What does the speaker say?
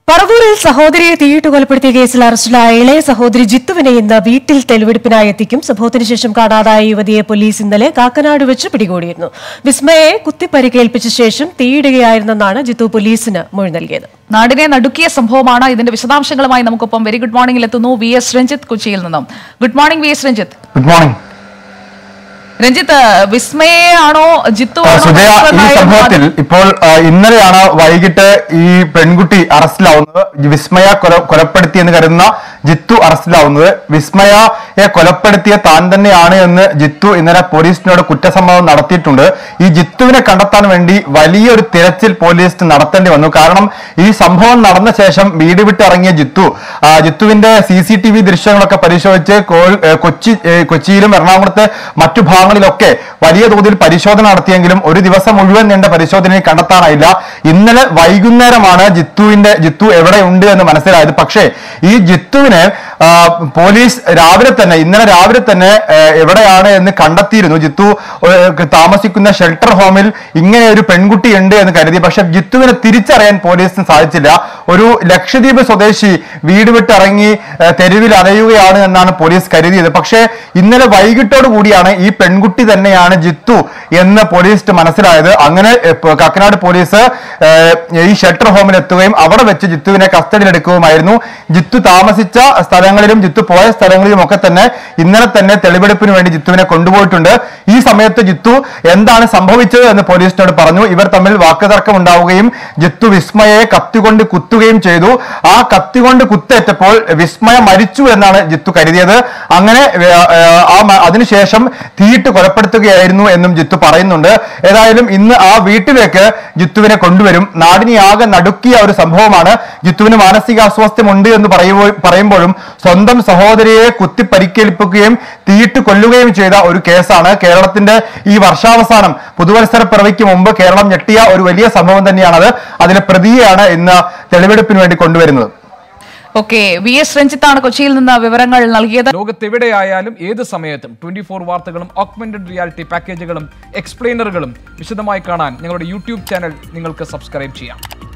പറവൂരിൽ സഹോദരിയെ തീയിട്ട് കൊലപ്പെടുത്തിയ കേസിൽ അറസ്റ്റിലായ ഇളയ സഹോദരി ജിത്തുവിനെ ഇന്ന് വീട്ടിൽ തെളിവെടുപ്പിനായി എത്തിക്കും സംഭവത്തിന് ശേഷം കാണാതായ യുവതിയെ പോലീസ് ഇന്നലെ കാക്കനാട് വെച്ച് പിടികൂടിയിരുന്നു വിസ്മയെ കുത്തിപ്പരിക്കേൽപ്പിച്ച ശേഷം തീയിടുകയായിരുന്നെന്നാണ് ജിത്തു പോലീസിന് മൊഴി നൽകിയത് നാടിനെ നടുക്കിയ സംഭവമാണ് ഇതിന്റെ വിശദാംശങ്ങളുമായി നമുക്കൊപ്പം വെരി ഗുഡ് മോർണിംഗിൽ എത്തുന്നു വി എസ് രഞ്ജിത്ത് കൊച്ചിയിൽ നിന്നും good morning V S Ranjith good morning Ranjith വിസ്മയെ ആണോ ജിത്തു ആ, ആണോ സുജയ ഈ മനസ്സിലായത് സംഭവത്തിൽ ഇപ്പോൾ ആ, ഇന്നലെയാണ് വൈകിട്ട് ഈ പെൺകുട്ടി അറസ്റ്റിലാവുന്നത് വിസ്മയ കൊല കൊലപ്പെടുത്തിയെന്ന് കരുതുന്ന ജിത്തു അറസ്റ്റിലാവുന്നത് വിസ്മയയെ കൊലപ്പെടുത്തിയ താൻ തന്നെയാണ് എന്ന് ജിത്തു ഇന്നലെ പോലീസിനോട് കുറ്റസമ്മതം നടത്തിയിട്ടുണ്ട് ഈ ജിത്തുവിനെ കണ്ടെത്താൻ വേണ്ടി വലിയൊരു തിരച്ചിൽ പോലീസ് നടത്തേണ്ടി വന്നു കാരണം ഈ സംഭവം നടന്ന ശേഷം വീട് വിട്ടിറങ്ങിയ ജിത്തു ആ, ജിത്തുവിന്റെ സി സി ടി വി ദൃശ്യങ്ങളൊക്കെ പരിശോധിച്ച് കോൾ- ഏ, കൊച്ചി ഏ, കൊച്ചിയിലും എറണാകുളത്തെ മറ്റു ഭാഗങ്ങളിലൊക്കെ വലിയ തോതിൽ പരിശോധന നടത്തിയെങ്കിലും ഒരു ദിവസം മുഴുവൻ നീണ്ട പരിശോധനയിൽ കണ്ടെത്താനായില്ല ഇന്നലെ വൈകുന്നേരമാണ് ജിത്തുവിന്റെ ജിത്തു എവിടെയുണ്ട് എന്ന് മനസ്സിലായത് പക്ഷേ ഈ ജിത്തുവിനെ ആ, പോലീസ് രാവിലെ തന്നെ ഇന്നലെ രാവിലെ തന്നെ ഏ, എവിടെയാണ് എന്ന് കണ്ടെത്തിയിരുന്നു ജിത്തു ഏ, താമസിക്കുന്ന ഷെൽട്ടർ ഹോമിൽ ഇങ്ങനെ ഒരു പെൺകുട്ടി ഉണ്ട് എന്ന് കരുതി പക്ഷെ ജിത്തുവിനെ തിരിച്ചറിയാൻ പോലീസിന് സാധിച്ചില്ല ഒരു ലക്ഷദ്വീപ് സ്വദേശി വീട് വിട്ടിറങ്ങി ഏ, തെരുവിൽ അലയുകയാണ് എന്നാണ് പോലീസ് കരുതിയത് പക്ഷേ ഇന്നലെ വൈകിട്ടോട് കൂടിയാണ് ഈ പെൺകുട്ടി തന്നെയാണ് ജിത്തു എന്ന് പോലീസ് മനസ്സിലായത് അങ്ങനെ ഏ, പ- കാക്കനാട് പോലീസ് ഏ, ഈ ഷെൽട്ടർ ഹോമിൽ എത്തുകയും അവിടെ വെച്ച് ജിത്തുവിനെ കസ്റ്റഡിയിലെടുക്കുകയുമായിരുന്നു ജിത്തു താമസിച്ച സ്ഥലങ്ങളിലും ജിത്തു പോയ സ്ഥലങ്ങളിലും ഒക്കെ തന്നെ ഇന്നലെ തന്നെ തെളിവെടുപ്പിന് വേണ്ടി ജിത്തുവിനെ കൊണ്ടുപോയിട്ടുണ്ട് ഈ സമയത്ത് ജിത്തു എന്താണ് സംഭവിച്ചത് എന്ന് പോലീസിനോട് പറഞ്ഞു ഇവർ തമ്മിൽ വാക്കുതർക്കം ഉണ്ടാവുകയും ജിത്തു വിസ്മയെ കത്തികൊണ്ട് കുത്തുകയും ചെയ്തു ആ കത്തികൊണ്ട് കുത്തേറ്റപ്പോൾ വിസ്മയ മരിച്ചു എന്നാണ് ജിത്തു കരുതിയത് അങ്ങനെ ഏ, ഏ, ആ മ- അതിനുശേഷം തീയിട്ട് കൊലപ്പെടുത്തുകയായിരുന്നു എന്നും ജിത്തു പറയുന്നുണ്ട് ഏതായാലും ഇന്ന് ആ വീട്ടിലേക്ക് ജിത്തുവിനെ കൊണ്ടുവരും നാടിനെ ആകെ നടുക്കിയ ഒരു സംഭവമാണ് ജിത്തുവിന് മാനസികാസ്വാസ്ഥ്യമുണ്ട് എന്ന് പറയുമ്പോൾ പറയുമ്പോഴും സ്വന്തം സഹോദരിയെ കുത്തി പരിക്കേൽപ്പിക്കുകയും തീയിട്ട് കൊല്ലുകയും ചെയ്ത ഒരു കേസാണ് കേരളത്തിന്റെ ഈ വർഷാവസാനം പുതുവത്സര പിറവിക്ക് മുമ്പ് കേരളം ഞെട്ടിയ ഒരു വലിയ സംഭവം തന്നെയാണത് അതിലെ പ്രതിയെയാണ് ഇന്ന് തെളിവെടുപ്പിന് വേണ്ടി കൊണ്ടുവരുന്നത് ഓക്കെ വി എസ് രഞ്ജിത്താണ് കൊച്ചിയിൽ നിന്ന് വിവരങ്ങൾ നൽകിയത് ലോകത്തെവിടെയായാലും ഏത് സമയത്തും ട്വന്റി ഫോർ വാർത്തകളും ഓഗ്മെന്റഡ് റിയാലിറ്റി പാക്കേജുകളും എക്സ്പ്ലെയിനറുകളും വിശദമായി കാണാൻ ഞങ്ങളുടെ യൂട്യൂബ് ചാനൽ നിങ്ങൾക്ക് സബ്സ്ക്രൈബ് ചെയ്യാം